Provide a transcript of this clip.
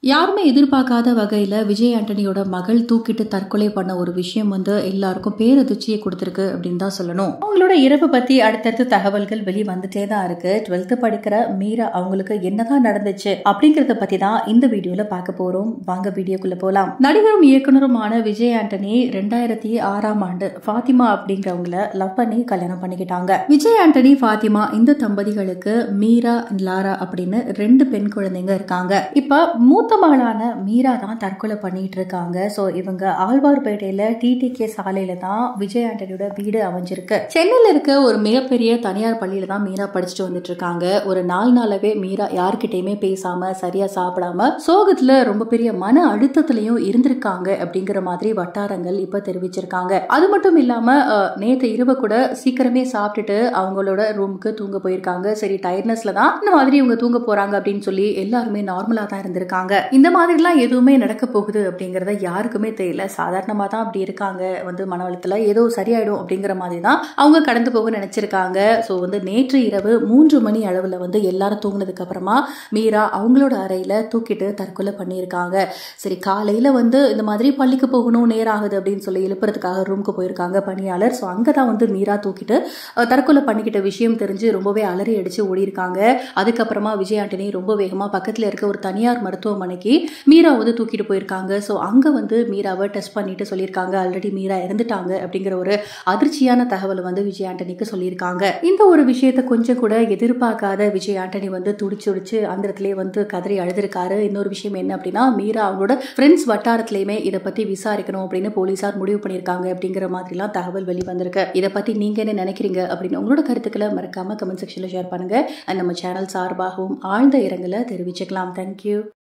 யாருமே எதிர்பார்க்காத வகையில் விஜய் ஆண்டனியோட மகள் தூக்கிட்டு தற்கொலை பண்ண ஒரு விஷயம் வந்து எல்லாருக்கும் பேரதிர்ச்சியை கொடுத்துருக்கு அப்படின்னு தான் சொல்லணும் அவங்களோட இறப்பு பத்தி அடுத்தடுத்து தகவல்கள் வெளி வந்துட்டே தான் இருக்கு டுவெல்த்து படிக்கிற மீரா அவங்களுக்கு என்னதான் நடந்துச்சு அப்படிங்கறத பத்தி தான் இந்த வீடியோல பார்க்க போறோம் வாங்க வீடியோக்குள்ள போலாம் நடிகரும் இயக்குனருமான விஜய் ஆண்டனி ரெண்டாயிரத்தி ஆறாம் ஆண்டு ஃபாத்திமா அப்படிங்கிறவங்கள லவ் பண்ணி கல்யாணம் பண்ணிக்கிட்டாங்க விஜய் ஆண்டனி ஃபாத்திமா இந்த தம்பதிகளுக்கு மீரா லாரா அப்படின்னு ரெண்டு பெண் குழந்தைங்க இருக்காங்க இப்ப மூத்த மகளான மீரா தான் தற்கொலை பண்ணிட்டு இருக்காங்க ஸோ இவங்க ஆழ்வார்பேட்டையில டிடிகே சாலையில தான் விஜய் ஆண்டனியோட வீடு அமைஞ்சிருக்கு சென்னையில இருக்க ஒரு மிகப்பெரிய தனியார் பள்ளியில தான் மீரா படிச்சுட்டு வந்துட்டு இருக்காங்க ஒரு நாலு நாளாவே மீரா யார்கிட்டயுமே பேசாம சரியா சாப்பிடாம சோகத்துல ரொம்ப பெரிய மன அழுத்தத்திலையும் இருந்திருக்காங்க அப்படிங்கிற மாதிரி வட்டாரங்கள் இப்ப தெரிவிச்சிருக்காங்க அது மட்டும் இல்லாம அஹ், நேத்து இரவு கூட சீக்கிரமே சாப்பிட்டுட்டு அவங்களோட ரூமுக்கு தூங்க போயிருக்காங்க சரி டயர்ட்னஸ்ல தான் இந்த மாதிரி இவங்க தூங்க போறாங்க அப்படின்னு சொல்லி எல்லாருமே நார்மலா தான் இருந்திருக்காங்க இந்த மாதிரிலாம் எதுவுமே நடக்க போகுது அப்படிங்கறத யாருக்குமே தெரியல சாதாரணமா தான் அப்படி இருக்காங்க வந்து மனவளத்துல ஏதோ சரியாயிடும் அப்படிங்கிற மாதிரி தான் அவங்க கடந்து போக நினைச்சிருக்காங்க ஸோ வந்து நேற்று இரவு மூன்று மணி அளவுல வந்து எல்லாரும் தூங்கினதுக்கு அப்புறமா மீரா அவங்களோட அறையில தூக்கிட்டு தற்கொலை பண்ணியிருக்காங்க சரி காலையில வந்து இந்த மாதிரி பள்ளிக்கு போகணும் நேரம் ஆகுது அப்படின்னு சொல்லி எழுப்புறதுக்காக ரூமுக்கு போயிருக்காங்க பணியாளர் ஸோ அங்கதான் வந்து மீரா தூக்கிட்டு அஹ், தற்கொலை பண்ணிக்கிட்ட விஷயம் தெரிஞ்சு ரொம்பவே அலறி அடிச்சு ஓடி இருக்காங்க அதுக்கப்புறமா விஜய் ஆண்டனி ரொம்ப வேகமா பக்கத்துல இருக்க ஒரு தனியார் மருத்துவமனைக்கு மீரா வந்து தூக்கிட்டு போயிருக்காங்க ஸோ அங்க வந்து மீராவை டெஸ்ட் பண்ணிட்டு சொல்லியிருக்காங்க ஆல்ரெடி மீரா இறந்துட்டாங்க அப்படிங்கிற ஒரு அதிர்ச்சியான தகவலை வந்து விஜய் ஆண்டனிக்கு சொல்லியிருக்காங்க இந்த ஒரு விஷயத்தை கொஞ்சம் கூட எதிர்பார்க்காத விஜய் ஆண்டனி வந்து துடிச்சுடிச்சு அந்த இடத்துலயே வந்து கதறி அழுதுருக்காரு இன்னொரு விஷயம் என்ன அப்படின்னா மீரா அவங்களோட ஃப்ரெண்ட்ஸ் வட்டாரத்திலயுமே இதை பத்தி விசாரிக்கணும் அப்படின்னு போலீசார் முடிவு பண்ணியிருக்காங்க அப்படிங்கிற மாதிரிலாம் தகவல் வெளிவந்திருக்கு இதை பத்தி நீங்க என்ன நினைக்கிறீங்க அப்படின்னு உங்களோட கருத்துக்களை மறக்காம கமெண்ட் செக்ஷன்ல ஷேர் பண்ணுங்க அண்ட் நம்ம சேனல் சார்பாகவும் ஆழ்ந்த இரங்கலை தெரிவிச்சுக்கலாம் தேங்க்யூ